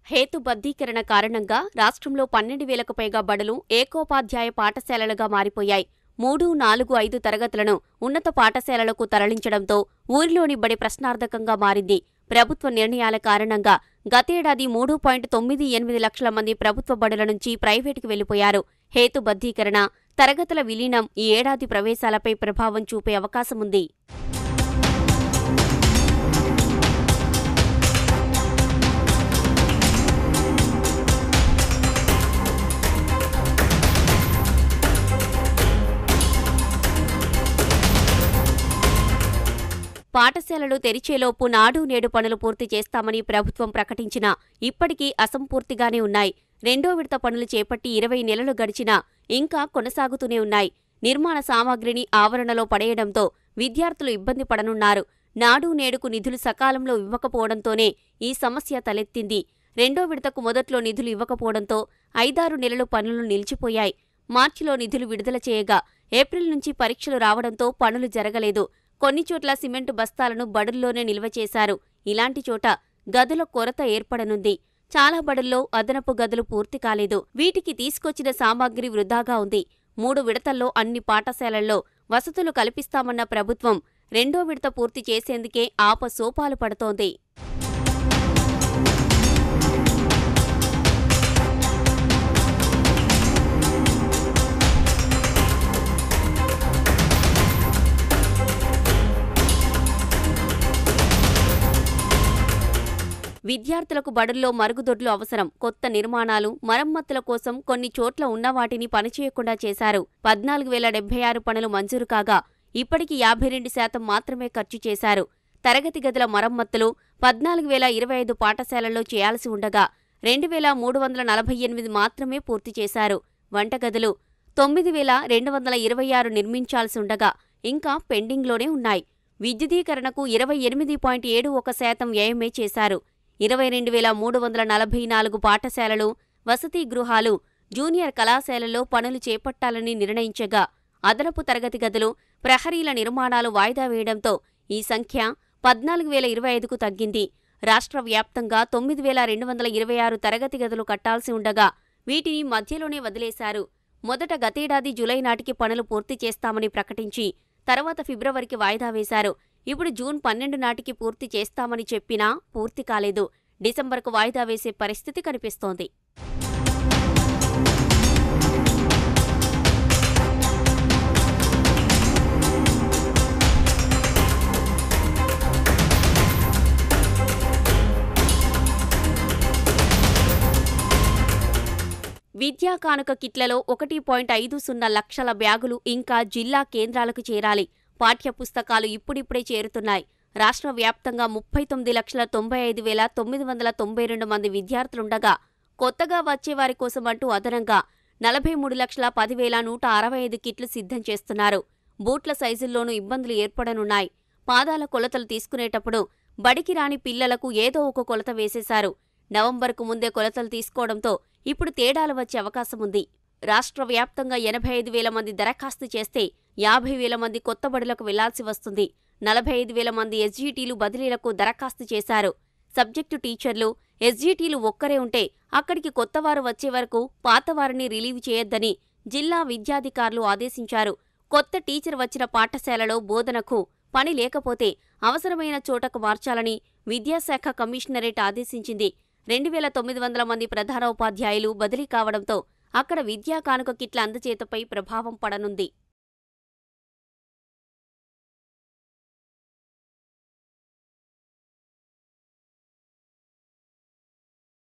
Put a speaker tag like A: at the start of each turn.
A: హేతుబద్ధీకరణ కారణంగా రాష్ట్రంలో పన్నెండు వేలకు పైగా బడులు ఏకోపాధ్యాయ పాఠశాలలుగా మారిపోయాయి మూడు నాలుగు ఐదు తరగతులను ఉన్నత పాఠశాలలకు తరలించడంతో ఊరిలోని బడి ప్రశ్నార్థకంగా మారింది ప్రభుత్వ నిర్ణయాల కారణంగా గతేడాది మూడు పాయింట్ తొమ్మిది ఎనిమిది లక్షల మంది ప్రభుత్వ బడుల నుంచి ప్రైవేటుకు వెళ్లిపోయారు హేతుబద్ధీకరణ తరగతుల విలీనం ఈ ఏడాది ప్రవేశాలపై ప్రభావం చూపే అవకాశముంది పాఠశాలలు తెరిచేలోపు నాడు నేడు పనులు పూర్తి చేస్తామని ప్రభుత్వం ప్రకటించినా ఇప్పటికీ అసంపూర్తిగానే ఉన్నాయి రెండో విడత పనులు చేపట్టి ఇరవై నెలలు గడిచినా ఇంకా కొనసాగుతూనే ఉన్నాయి నిర్మాణ సామాగ్రిని ఆవరణలో పడేయడంతో విద్యార్థులు ఇబ్బంది పడనున్నారు నాడు నేడుకు నిధులు సకాలంలో ఇవ్వకపోవడంతోనే ఈ సమస్య తలెత్తింది రెండో విడతకు మొదట్లో నిధులు ఇవ్వకపోవడంతో ఐదారు నెలలు పనులు నిలిచిపోయాయి మార్చిలో నిధులు విడుదల చేయగా ఏప్రిల్ నుంచి పరీక్షలు రావడంతో పనులు జరగలేదు కొన్ని చోట్ల సిమెంటు బస్తాలను బడుల్లోనే నిల్వ చేశారు ఇలాంటి చోట గదుల కొరత ఏర్పడనుంది చాలా బడుల్లో అదనపు గదులు పూర్తి కాలేదు వీటికి తీసుకొచ్చిన సామాగ్రి వృధాగా ఉంది మూడు విడతల్లో అన్ని పాఠశాలల్లో వసతులు కల్పిస్తామన్న ప్రభుత్వం రెండో విడత పూర్తి చేసేందుకే ఆపసోపాలు పడుతోంది విద్యార్థులకు బడుల్లో మరుగుదొడ్లు అవసరం కొత్త నిర్మాణాలు మరమ్మతుల కోసం కొన్ని చోట్ల ఉన్న వాటిని పనిచేయకుండా చేశారు పద్నాలుగు వేల డెబ్బై ఆరు పనులు మంజూరు కాగా ఇప్పటికి యాభై రెండు శాతం మాత్రమే ఖర్చు చేశారు తరగతి గదుల మరమ్మతులు పద్నాలుగు వేల ఇరవై ఐదు పాఠశాలల్లో చేయాల్సి ఉండగా రెండు వేల మూడు వందల నలభై ఎనిమిది మాత్రమే పూర్తి చేశారు వంటగదులు తొమ్మిది వేల రెండు వందల ఇరవై ఆరు నిర్మించాల్సి ఉండగా ఇంకా పెండింగ్లోనే ఉన్నాయి విద్యుదీకరణకు ఇరవై ఎనిమిది పాయింట్ ఏడు ఒక శాతం వ్యయమే చేశారు ఇరవై రెండు వేల మూడు వందల నలభై నాలుగు పాఠశాలలు వసతి గృహాలు జూనియర్ కళాశాలల్లో పనులు చేపట్టాలని నిర్ణయించగా అదనపు తరగతి గదులు ప్రహరీల నిర్మాణాలు వాయిదా వేయడంతో ఈ సంఖ్య పద్నాలుగు వేల ఇరవై ఐదుకు తగ్గింది రాష్ట్ర వ్యాప్తంగా తొమ్మిది వేల రెండు వందల ఇరవై ఆరు తరగతి గదులు కట్టాల్సి ఉండగా వీటిని మధ్యలోనే వదిలేశారు మొదట గతేడాది జులై నాటికి పనులు పూర్తి చేస్తామని ప్రకటించి తర్వాత ఫిబ్రవరికి వాయిదా వేశారు ఇప్పుడు జూన్ పన్నెండు నాటికి పూర్తి చేస్తామని చెప్పినా పూర్తి కాలేదు డిసెంబర్కు వాయిదా వేసే పరిస్థితి కనిపిస్తోంది విద్యా కానుక కిట్లలో ఒకటి పాయింట్ ఐదు సున్నా లక్షల బ్యాగులు ఇంకా జిల్లా కేంద్రాలకు చేరాలి పాఠ్య పుస్తకాలు ఇప్పుడిప్పుడే చేరుతున్నాయి రాష్ట్ర వ్యాప్తంగా ముప్పై తొమ్మిది లక్షల తొంభై ఐదు వేల తొమ్మిది వందల తొంభై రెండు మంది విద్యార్థులుండగా కొత్తగా వచ్చేవారి కోసం అంటూ అదనంగా నలభై మూడు లక్షల పదివేల నూట అరవై ఐదు కిట్లు సిద్ధం చేస్తున్నారు బూట్ల సైజుల్లోనూ ఇబ్బందులు ఏర్పడనున్నాయి పాదాల కొలతలు తీసుకునేటప్పుడు బడికి రాని పిల్లలకు ఏదో ఒక కొలత వేసేశారు నవంబర్కు ముందే కొలతలు తీసుకోవడంతో ఇప్పుడు తేడాలు వచ్చే అవకాశం ఉంది రాష్ట్ర వ్యాప్తంగా ఎనభై ఐదు వేల మంది దరఖాస్తు చేస్తే యాభై వేల మంది కొత్త బడులకు వెళ్లాల్సి వస్తుంది నలభై ఐదు వేల మంది ఎస్జీటీలు బదిలీలకు దరఖాస్తు చేశారు సబ్జెక్టు టీచర్లు ఎస్జీటీలు ఒక్కరే ఉంటే అక్కడికి కొత్తవారు వచ్చే వరకు పాతవారిని రిలీవ్ చేయొద్దని జిల్లా విద్యాధికారులు ఆదేశించారు కొత్త టీచర్ వచ్చిన పాఠశాలలో బోధనకు పని లేకపోతే అవసరమైన చోటకు మార్చాలని విద్యాశాఖ కమిషనరేట్ ఆదేశించింది రెండు వేల తొమ్మిది వందల మంది ప్రధానోపాధ్యాయులు బదిలీ కావడంతో అక్కడ విద్యా కానుక కిట్ల అందజేతపై ప్రభావం పడనుంది